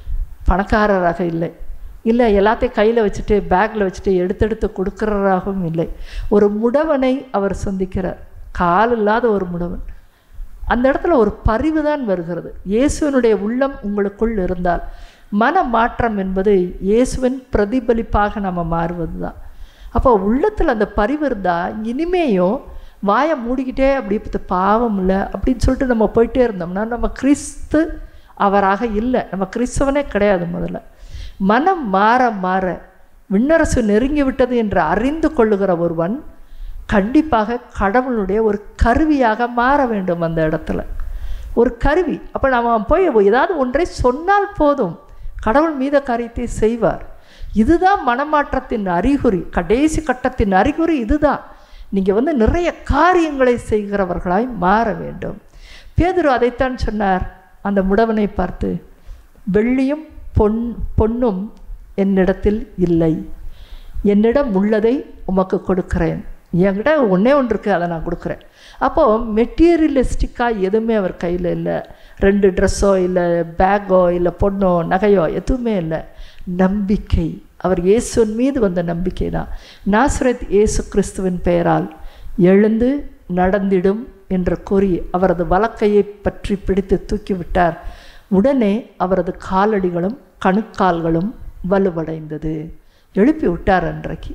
பணக்காரராக இல்லை இல்லை எல்லாத்தையும் கையில் வச்சுட்டு பேக்கில் வச்சுட்டு எடுத்தெடுத்து கொடுக்குறவராகவும் இல்லை ஒரு முடவனை அவர் சந்திக்கிறார் கால் இல்லாத ஒரு முடவன் அந்த இடத்துல ஒரு பரிவு தான் வருகிறது இயேசுவினுடைய உள்ளம் உங்களுக்குள் இருந்தால் மன மாற்றம் என்பது இயேசுவின் பிரதிபலிப்பாக நம்ம மாறுவது தான் அப்போ உள்ளத்தில் அந்த பரிவு இருந்தால் இனிமேயும் வாயை மூடிக்கிட்டே அப்படி இப்ப பாவம் இல்லை அப்படின்னு சொல்லிட்டு நம்ம போயிட்டே இருந்தோம்னா நம்ம கிறிஸ்து அவராக இல்லை நம்ம கிறிஸ்தவனே கிடையாது முதல்ல மனம் மாற மாற விண்ணரசு நெருங்கி விட்டது என்று அறிந்து கொள்ளுகிற ஒருவன் கண்டிப்பாக கடவுளுடைய ஒரு கருவியாக மாற வேண்டும் அந்த இடத்துல ஒரு கருவி அப்போ நம்ம போய் ஏதாவது ஒன்றை சொன்னால் போதும் கடவுள் மீத காரியத்தை செய்வார் இதுதான் மனமாற்றத்தின் அறிகுறி கடைசி கட்டத்தின் அறிகுறி இதுதான் நீங்கள் வந்து நிறைய காரியங்களை செய்கிறவர்களாய் மாற வேண்டும் பேதுரு அதைத்தான் சொன்னார் அந்த முடவனை பார்த்து வெள்ளியும் பொன் பொன்னும் என்னிடத்தில் இல்லை என்னிடம் உள்ளதை உமக்கு கொடுக்கிறேன் என்கிட்ட ஒன்றே ஒன்று இருக்குது அதை நான் கொடுக்குறேன் அப்போது மெட்டீரியலிஸ்டிக்காக எதுவுமே அவர் கையில் இல்லை ரெண்டு ட்ரெஸ்ஸோ இல்லை பேக்கோ இல்லை பொண்ணோ நகையோ எதுவுமே இல்லை நம்பிக்கை அவர் இயேசுவின் மீது வந்த நம்பிக்கை தான் நாசரத் இயேசு கிறிஸ்துவின் பெயரால் எழுந்து நடந்திடும் என்று கூறி அவரது வலக்கையை பற்றி பிடித்து தூக்கிவிட்டார் உடனே அவரது காலடிகளும் கணுக்கால்களும் வலுவடைந்தது எழுப்பி விட்டார் அன்றைக்கு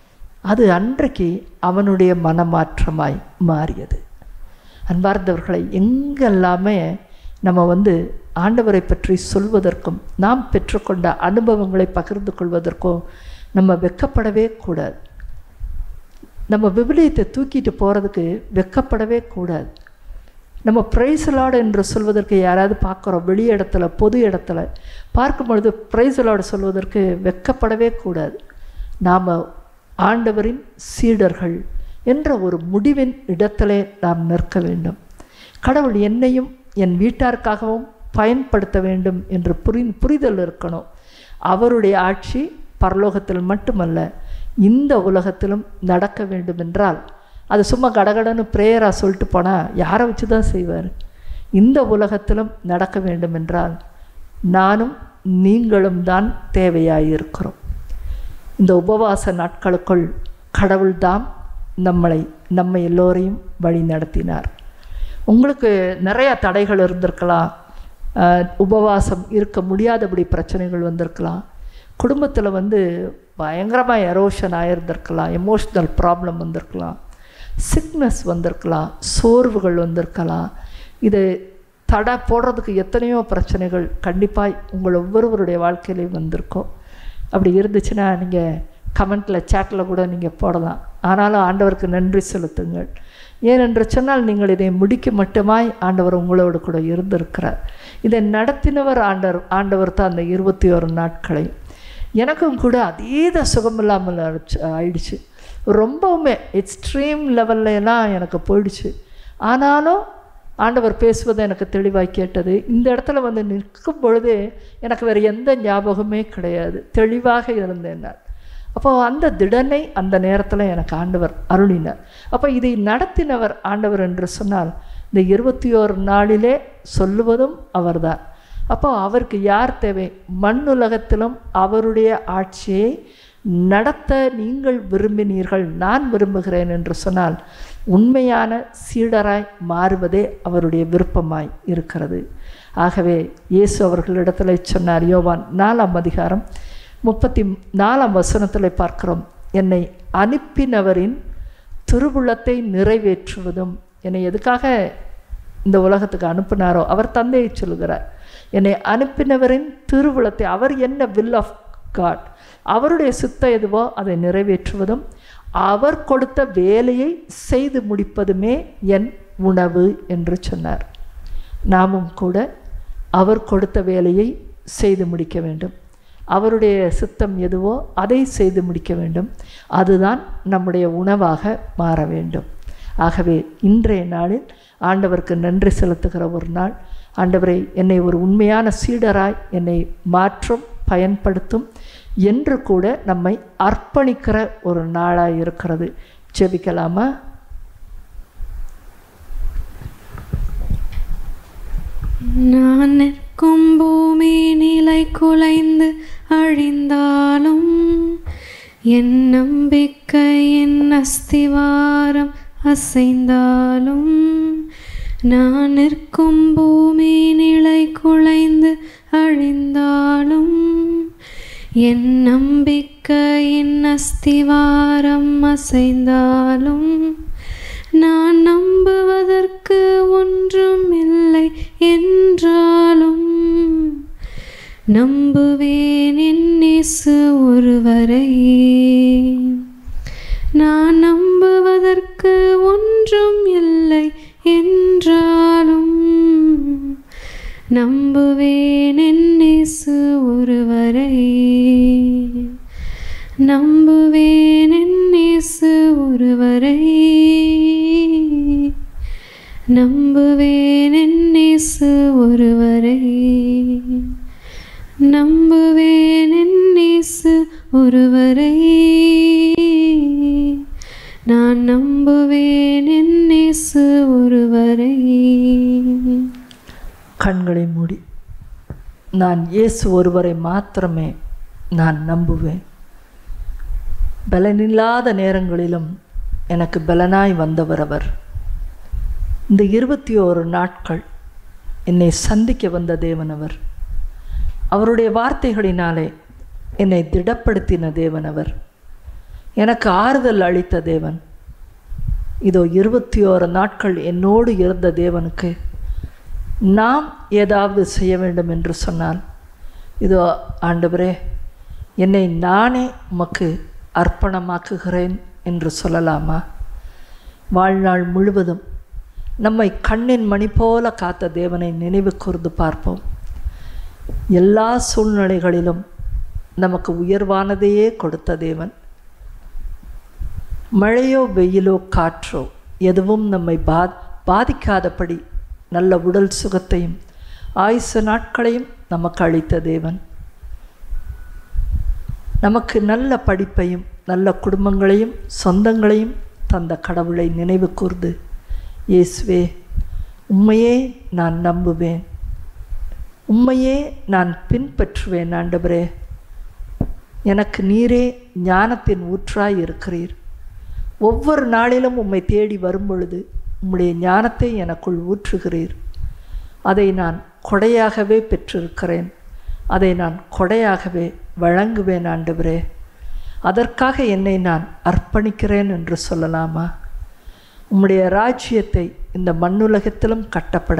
அது அன்றைக்கு அவனுடைய மனமாற்றமாய் மாறியது அன்பார்ந்தவர்களை எங்கெல்லாமே நம்ம வந்து ஆண்டவரை பற்றி சொல்வதற்கும் நாம் பெற்றுக்கொண்ட அனுபவங்களை பகிர்ந்து கொள்வதற்கும் நம்ம வெக்கப்படவே கூடாது நம்ம விவிலியத்தை தூக்கிட்டு போகிறதுக்கு வெக்கப்படவே கூடாது நம்ம பிரைசலாடு என்று சொல்வதற்கு யாராவது பார்க்குறோம் வெளி இடத்துல பொது இடத்துல பார்க்கும் பொழுது பிரைசலாடு சொல்வதற்கு வெக்கப்படவே கூடாது நாம் ஆண்டவரின் சீடர்கள் என்ற ஒரு முடிவின் இடத்திலே நாம் நிற்க வேண்டும் கடவுள் என்னையும் என் வீட்டாருக்காகவும் பயன்படுத்த வேண்டும் என்று புரி புரிதல் இருக்கணும் அவருடைய ஆட்சி பரலோகத்தில் மட்டுமல்ல இந்த உலகத்திலும் நடக்க வேண்டும் என்றால் அது சும்மா கடகடன்னு ப்ரேயராக சொல்லிட்டு போனால் யாரை வச்சு தான் செய்வார் இந்த உலகத்திலும் நடக்க வேண்டும் என்றால் நானும் நீங்களும் தான் தேவையாயிருக்கிறோம் இந்த உபவாச நாட்களுக்குள் கடவுள்தாம் நம்மளை நம்ம எல்லோரையும் வழி நடத்தினார் உங்களுக்கு நிறைய தடைகள் இருந்திருக்கலாம் அஹ், உபவாசம் இருக்க முடியாதபடி பிரச்சனைகள் வந்திருக்கலாம் குடும்பத்தில் வந்து பயங்கரமாக எரோஷன் ஆகிருந்திருக்கலாம் எமோஷ்னல் ப்ராப்ளம் வந்திருக்கலாம் சிக்னஸ் வந்திருக்கலாம் சோர்வுகள் வந்திருக்கலாம் இது தடை போடுறதுக்கு எத்தனையோ பிரச்சனைகள் கண்டிப்பாக உங்கள் ஒவ்வொருவருடைய வாழ்க்கையிலையும் வந்திருக்கும் அப்படி இருந்துச்சுன்னா நீங்கள் கமெண்ட்டில் சேட்டில் கூட நீங்கள் போடலாம் ஆனாலும் ஆண்டவருக்கு நன்றி செலுத்துங்கள் ஏனென்று சொன்னால் நீங்கள் இதை முடிக்க மட்டுமாய் ஆண்டவர் உங்களோடு கூட இருந்திருக்கிறார் இதை நடத்தினவர் ஆண்டவர் ஆண்டவர் தான் அந்த இருபத்தி ஒரு நாட்களை எனக்கும் கூட அதீத சுகமில்லாமல் ஆயிடுச்சு ஆயிடுச்சு ரொம்பவுமே எக்ஸ்ட்ரீம் லெவல்ல எல்லாம் எனக்கு போயிடுச்சு ஆனாலும் ஆண்டவர் பேசுவதை எனக்கு தெளிவாய் கேட்டது இந்த இடத்துல வந்து நிற்கும் பொழுதே எனக்கு வேறு எந்த ஞாபகமே கிடையாது தெளிவாக இருந்தேன் நான் அப்போ அந்த திடனை அந்த நேரத்தில் எனக்கு ஆண்டவர் அருளினார் அப்போ இதை நடத்தினவர் ஆண்டவர் என்று சொன்னால் இந்த இருபத்தி ஓரு நாளிலே சொல்லுவதும் அவர்தான் அப்போ அவருக்கு யார் தேவை மண்ணுலகத்திலும் அவருடைய ஆட்சியை நடத்த நீங்கள் விரும்பினீர்கள் நான் விரும்புகிறேன் என்று சொன்னால் உண்மையான சீடராய் மாறுவதே அவருடைய விருப்பமாய் இருக்கிறது ஆகவே இயேசு அவர்களிடத்தில் சொன்னார் யோவான் நாலாம் அதிகாரம் முப்பத்தி நாலாம் வசனத்தில் பார்க்கிறோம் என்னை அனுப்பினவரின் திருவுளத்தை நிறைவேற்றுவதும் என்னை எதுக்காக இந்த உலகத்துக்கு அனுப்பினாரோ அவர் தந்தையை சொல்கிறார் என்னை அனுப்பினவரின் திருவுளத்தை அவர் என்ன வில் ஆஃப் காட் அவருடைய சித்தம் எதுவோ அதை நிறைவேற்றுவதும் அவர் கொடுத்த வேலையை செய்து முடிப்பதுமே என் உணவு என்று சொன்னார் நாமும் கூட அவர் கொடுத்த வேலையை செய்து முடிக்க வேண்டும் அவருடைய சித்தம் எதுவோ அதை செய்து முடிக்க வேண்டும் அதுதான் நம்முடைய உணவாக மாற வேண்டும் ஆகவே இன்றைய நாளில் ஆண்டவருக்கு நன்றி செலுத்துகிற ஒரு நாள் ஆண்டவரை என்னை ஒரு உண்மையான சீடராய் என்னை மாற்றும் பயன்படுத்தும் என்று கூட நம்மை அர்ப்பணிக்கிற ஒரு நாளாக இருக்கிறது ஜெபிக்கலாமா நான் நிற்கும் பூமி நிலை குலைந்து அழிந்தாலும் என் நம்பிக்கை என் அஸ்திவாரம் அசைந்தாலும் நான் நிற்கும் பூமி நிலை குலைந்து அழிந்தாலும் என் நம்பிக்கை என் அஸ்திவாரம் அசைந்தாலும் நான் நம்புவதற்கு ஒன்றும் இல்லை என்றாலும் நம்புவேன் என் இயேசு ஒருவரை நான் நம்புவதற்கு ஒன்றும் இல்லை என்றாலும் நம்புவேன் என் இயேசு ஒருவரை நம்புவேன் என் இயேசு ஒருவரை நம்புவேன் என் இயேசு ஒருவரை நம்புவேன் என் இயேசு ஒருவரை நான் நம்புவேன் என் இயேசு ஒருவரை கண்களை மூடி நான் இயேசு ஒருவரை மாத்திரமே நான் நம்புவேன் பலனில்லாத நேரங்களிலும் எனக்கு பலனாய் வந்தவர் அவர் இந்த இருபத்தி ஓரு நாட்கள் என்னை சந்திக்க வந்த தேவன் அவர் அவருடைய வார்த்தைகளினாலே என்னை திடப்படுத்தின தேவன் அவர் எனக்கு ஆறுதல் அளித்த தேவன் இதோ இருபத்தி ஓரு நாட்கள் என்னோடு இருந்த தேவனுக்கு நாம் ஏதாவது செய்ய வேண்டும் என்று சொன்னால் இதோ ஆண்டவரே என்னை நானே உமக்கு அர்ப்பணமாக்குகிறேன் என்று சொல்லலாமா வாழ்நாள் முழுவதும் நம்மை கண்ணின் மணி போல காத்த தேவனை நினைவு கூர்ந்து பார்ப்போம் எல்லா சூழ்நிலைகளிலும் நமக்கு உயர்வானதையே கொடுத்த தேவன் மழையோ வெயிலோ காற்றோ எதுவும் நம்மை பா பாதிக்காதபடி நல்ல உடல் சுகத்தையும் ஆயுசு நாட்களையும் நமக்கு அளித்த தேவன் நமக்கு நல்ல படிப்பையும் நல்ல குடும்பங்களையும் சொந்தங்களையும் தந்த கடவுளை நினைவு கூர்ந்து இயேசுவே உண்மையே நான் நம்புவேன் உண்மையே நான் பின்பற்றுவேன் ஆண்டவரே எனக்கு நீரே ஞானத்தின் ஊற்றாய் இருக்கிறீர் ஒவ்வொரு நாளிலும் உம்மை தேடி வரும் பொழுது உம்முடைய ஞானத்தை எனக்குள் ஊற்றுகிறீர் அதை நான் கொடையாகவே பெற்றிருக்கிறேன் அதை நான் கொடையாகவே வழங்குவேன் ஆண்டவரே அதற்காக என்னை நான் அர்ப்பணிக்கிறேன் என்று சொல்லலாமா உம்முடைய ராஜ்யத்தை இந்த மண்ணுலகத்திலும் கட்டப்பட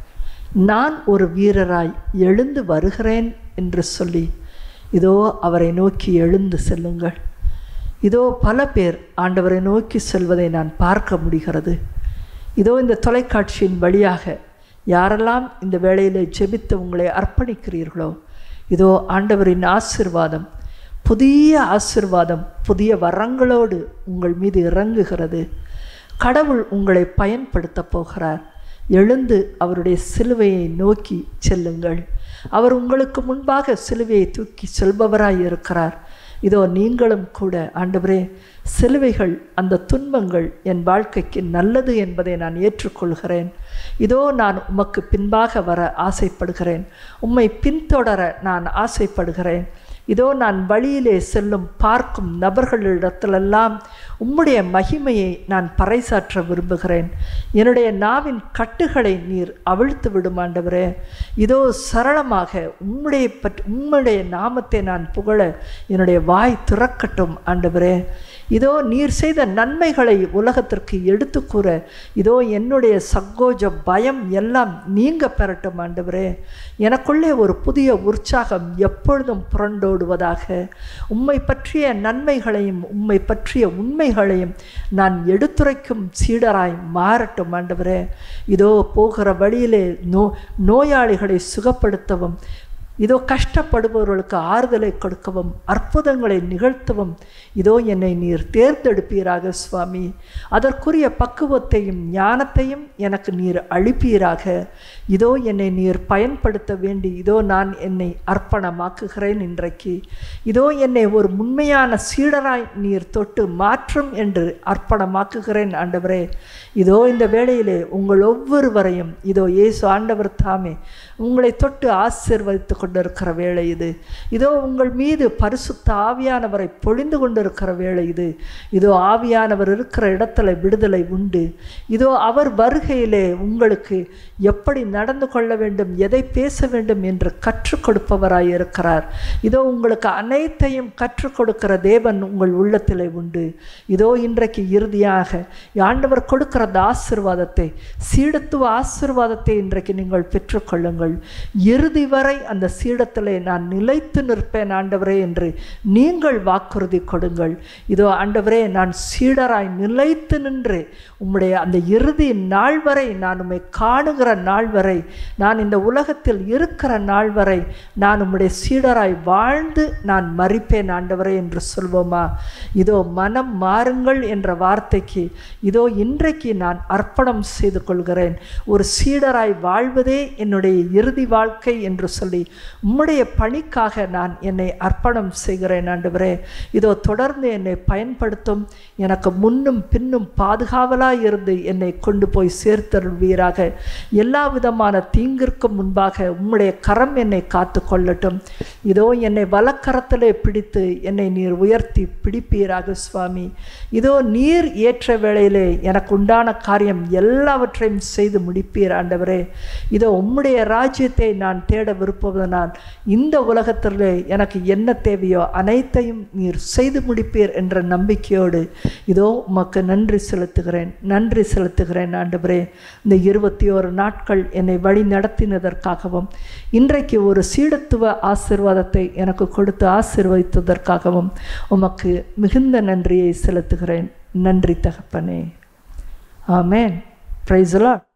நான் ஒரு வீரராய் எழுந்து வருகிறேன் என்று சொல்லி இதோ அவரை நோக்கி எழுந்து செல்லுங்கள் இதோ பல பேர் ஆண்டவரை நோக்கி செல்வதை நான் பார்க்க முடிகிறது இதோ இந்த தொலைக்காட்சியின் வழியாக யாரெல்லாம் இந்த வேளையில் ஜெபித்து உங்களை அர்ப்பணிக்கிறீர்களோ இதோ ஆண்டவரின் ஆசிர்வாதம் புதிய ஆசிர்வாதம் புதிய வரங்களோடு உங்கள் மீது இறங்குகிறது கடவுள் உங்களை பயன்படுத்த போகிறார் எழுந்து அவருடைய சிலுவையை நோக்கி செல்லுங்கள் அவர் உங்களுக்கு முன்பாக சிலுவையை தூக்கி செல்பவராய் இருக்கிறார் இதோ நீங்களும் கூட ஆண்டவரே சிலுவைகள் அந்த துன்பங்கள் என் வாழ்க்கைக்கு நல்லது என்பதை நான் ஏற்றுக்கொள்கிறேன் இதோ நான் உமக்கு பின்பாக வர ஆசைப்படுகிறேன் உம்மை பின்தொடர நான் ஆசைப்படுகிறேன் இதோ நான் வழியிலே செல்லும் பார்க்கும் நபர்களிடத்திலெல்லாம் உம்முடைய மகிமையை நான் பறைசாற்ற விரும்புகிறேன் என்னுடைய நாவின் கட்டுகளை நீர் அவிழ்த்து விடும் ஆண்டவரே இதோ சரளமாக உம்முடைய பற் உம்முடைய நாமத்தை நான் புகழ என்னுடைய வாய் திறக்கட்டும் ஆண்டவரே இதோ நீர் செய்த நன்மைகளை உலகத்திற்கு எடுத்து கூற இதோ என்னுடைய சங்கோஜ பயம் எல்லாம் நீங்க பெறட்டும் ஆண்டவரே எனக்குள்ளே ஒரு புதிய உற்சாகம் எப்பொழுதும் புரண்டோடுவதாக உம்மை பற்றிய நன்மைகளையும் உம்மை பற்றிய உண்மைகளையும் நான் எடுத்துரைக்கும் சீடராய் மாறட்டும் ஆண்டவரே இதோ போகிற வழியிலே நோ நோயாளிகளை சுகப்படுத்தவும் இதோ கஷ்டப்படுபவர்களுக்கு ஆறுதலை கொடுக்கவும் அற்புதங்களை நிகழ்த்தவும் இதோ என்னை நீர் தேர்ந்தெடுப்பீராக சுவாமி அதற்குரிய பக்குவத்தையும் ஞானத்தையும் எனக்கு நீர் அளிப்பீராக இதோ என்னை நீர் பயன்படுத்த வேண்டி இதோ நான் என்னை அர்ப்பணமாக்குகிறேன் இன்றைக்கு இதோ என்னை ஒரு உண்மையான சீடராய் நீர் தொட்டு மாற்றும் என்று அர்ப்பணமாக்குகிறேன் ஆண்டவரே இதோ இந்த வேளையிலே உங்கள் ஒவ்வொருவரையும் இதோ இயேசு ஆண்டவர் தாமே உங்களை தொட்டு ஆசீர்வதித்து கொண்டிருக்கிற வேளை இது இதோ உங்கள் மீது பரிசுத்த ஆவியானவரை பொழிந்து கொண்டிருக்கிற வேளை இது இதோ ஆவியானவர் இருக்கிற இடத்துல விடுதலை உண்டு இதோ அவர் வருகையிலே உங்களுக்கு எப்படி நடந்து கொள்ள வேண்டும் எதை பேச வேண்டும் என்று கற்றுக் கொடுப்பவராய் இருக்கிறார் இதோ உங்களுக்கு அனைத்தையும் கற்றுக் கொடுக்கிற தேவன் உங்கள் உள்ளத்திலே உண்டு இதோ இன்றைக்கு இறுதியாக ஆண்டவர் கொடுக்கிற அந்த ஆசிர்வாதத்தை சீடத்துவ ஆசிர்வாதத்தை இன்றைக்கு நீங்கள் பெற்றுக்கொள்ளுங்கள் இறுதி வரை அந்த சீடத்திலே நான் நிலைத்து நிற்பேன் ஆண்டவரே என்று நீங்கள் வாக்குறுதி கொடுங்கள் இதோ ஆண்டவரே நான் சீடராய் நிலைத்து நின்று உம்முடைய அந்த இறுதி நாள் வரை நான் உம்மை காணுகிற நாள் வரை நான் இந்த உலகத்தில் இருக்கிற நாள் வரை நான் உம்முடைய சீடராய் வாழ்ந்து நான் மறிப்பேன் ஆண்டவரே என்று சொல்வோமா இதோ மனம் மாறுங்கள் என்ற வார்த்தைக்கு இதோ இன்றைக்கு நான் அர்ப்பணம் செய்து கொள்கிறேன் ஒரு சீடராய் வாழ்வதே என்னுடைய இறுதி வாழ்க்கை என்று சொல்லி உம்முடைய பணிக்காக நான் என்னை அர்ப்பணம் செய்கிறேன் ஆண்டவரே இதோ தொடர்ந்து என்னை பயன்படுத்தும் எனக்கு முன்னும் பின்னும் பாதுகாவலாய் இருந்து என்னை கொண்டு போய் சேர்த்தருள்வீராக எல்லா விதமான தீங்கிற்கும் முன்பாக உம்முடைய கரம் என்னை காத்து கொள்ளட்டும் இதோ என்னை வலக்கரத்திலே பிடித்து என்னை நீர் உயர்த்தி பிடிப்பீராக சுவாமி இதோ நீர் ஏற்ற வேளையிலே எனக்கு உண்டான காரியம் எல்லாவற்றையும் செய்து முடிப்பீர் ஆண்டவரே இதோ உம்முடைய ராஜ்யத்தை நான் தேட விருப்பதனால் இந்த உலகத்திலே எனக்கு என்ன தேவையோ அனைத்தையும் நீர் செய்து முடிப்பீர் என்ற நம்பிக்கையோடு இதோ உமக்கு நன்றி செலுத்துகிறேன் நன்றி செலுத்துகிறேன் ஆண்டவரே இந்த இருபத்தி ஓரு நாட்கள் என்னை வழி நடத்தினதற்காகவும் இன்றைக்கு ஒரு சீடத்துவ ஆசிர்வாதத்தை எனக்கு கொடுத்து ஆசிர்வதித்ததற்காகவும் உமக்கு மிகுந்த நன்றியை செலுத்துகிறேன் நன்றி தகப்பனே ஆமேன் பிரைஸ்லா